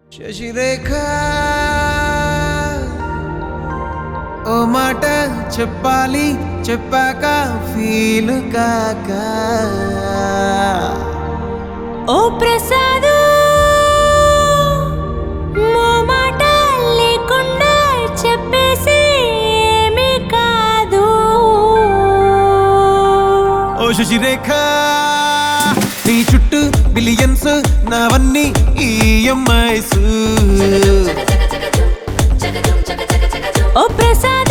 శశిరేఖ ఓ మాట చెప్పాలి చెప్పాక ఫీల్ కాక ఓ ప్రసాదు మో మాట లేకుండా చెప్పేసి ఏమీ కాదు ఓ శశిరేఖ నీ చుట్టూ బిలియన్స్ నావన్నీ ఈఎంఐస్ ఓ ప్రసాద్